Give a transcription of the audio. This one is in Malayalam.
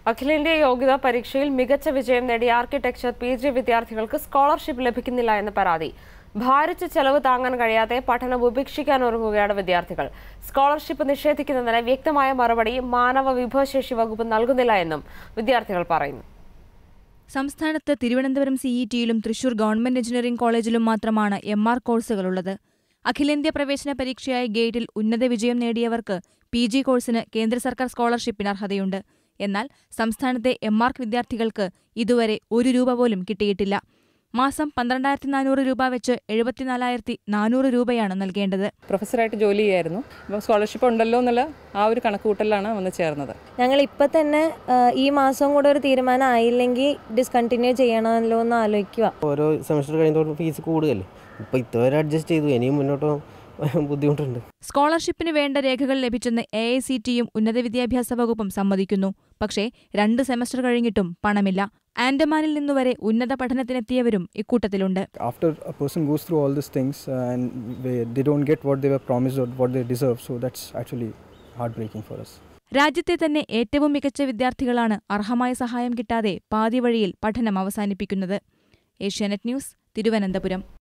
അഖിലേന്ത്യാ യോഗ്യതാ പരീക്ഷയിൽ മികച്ച വിജയം നേടിയ ആർക്കിടെക്ചർ പി ജി വിദ്യാർത്ഥികൾക്ക് സ്കോളർഷിപ്പ് ലഭിക്കുന്നില്ല എന്ന പരാതി ഭാരിച്ച ചെലവ് താങ്ങാൻ കഴിയാതെ പഠനം ഉപേക്ഷിക്കാൻ ഒരുങ്ങുകയാണ് വിദ്യാർത്ഥികൾ സ്കോളർഷിപ്പ് നിഷേധിക്കുന്നതിന് വ്യക്തമായ മറുപടി മാനവ വിഭവശേഷി വകുപ്പ് നൽകുന്നില്ല എന്നും വിദ്യാർത്ഥികൾ പറയുന്നു സംസ്ഥാനത്ത് തിരുവനന്തപുരം സിഇടിയിലും തൃശൂർ ഗവൺമെന്റ് എഞ്ചിനീയറിംഗ് കോളേജിലും മാത്രമാണ് എം ആർ കോഴ്സുകളുള്ളത് അഖിലേന്ത്യാ പ്രവേശന പരീക്ഷയായ ഗേറ്റിൽ ഉന്നത വിജയം നേടിയവർക്ക് പി ജി കോഴ്സിന് കേന്ദ്ര സർക്കാർ സ്കോളർഷിപ്പിന് അർഹതയുണ്ട് എന്നാൽ സംസ്ഥാനത്തെ എം ആർക്ക് വിദ്യാർത്ഥികൾക്ക് ഇതുവരെ ഒരു രൂപ പോലും കിട്ടിയിട്ടില്ല മാസം പന്ത്രണ്ടായിരത്തി നാനൂറ് രൂപ വെച്ച് എഴുപത്തിനാലായിരത്തി നാനൂറ് രൂപയാണ് നൽകേണ്ടത് പ്രൊഫസറായിട്ട് ജോലി ചെയ്യായിരുന്നു അപ്പോൾ സ്കോളർഷിപ്പ് ഉണ്ടല്ലോ എന്നുള്ള ആ ഒരു കണക്കുകൂട്ടലാണ് വന്ന് ചേർന്നത് ഞങ്ങൾ ഇപ്പം തന്നെ ആ, ഈ മാസം കൂടെ ഒരു തീരുമാനം ആയില്ലെങ്കിൽ ഡിസ്കണ്ടിന്യൂ ചെയ്യണമല്ലോ എന്ന് ആലോചിക്കുക ഓരോ സെമസ്റ്റർ കഴിയുന്നതോറും ഫീസ് കൂടുകയല്ലേ ഇപ്പോൾ ഇതുവരെ അഡ്ജസ്റ്റ് ചെയ്തു ഇനിയും മുന്നോട്ട് പോകാൻ ബുദ്ധിമുട്ടുണ്ട് സ്കോളർഷിപ്പിന് വേണ്ട രേഖകൾ ലഭിച്ചെന്ന് എ ഐ സി ടിയും ഉന്നത വിദ്യാഭ്യാസ വകുപ്പും സമ്മതിക്കുന്നു പക്ഷേ രണ്ട് സെമസ്റ്റർ കഴിഞ്ഞിട്ടും പണമില്ല ആൻഡമാനിൽ നിന്നുവരെ ഉന്നത പഠനത്തിനെത്തിയവരും ഇക്കൂട്ടത്തിലുണ്ട് after a person goes through all these things uh, and they, they don't get what they were promised or what they deserve so that's actually heartbreaking for us രാജ്യത്തെ തന്നെ ഏറ്റവും മികച്ച വിദ്യാർത്ഥികളാണ് അർഹമായ സഹായം കിട്ടാതെ പാതി വഴിയിൽ പഠനം അവസാനിപ്പിക്കുന്നത് ഏഷ്യാനെറ്റ് ന്യൂസ് തിരുവനന്തപുരം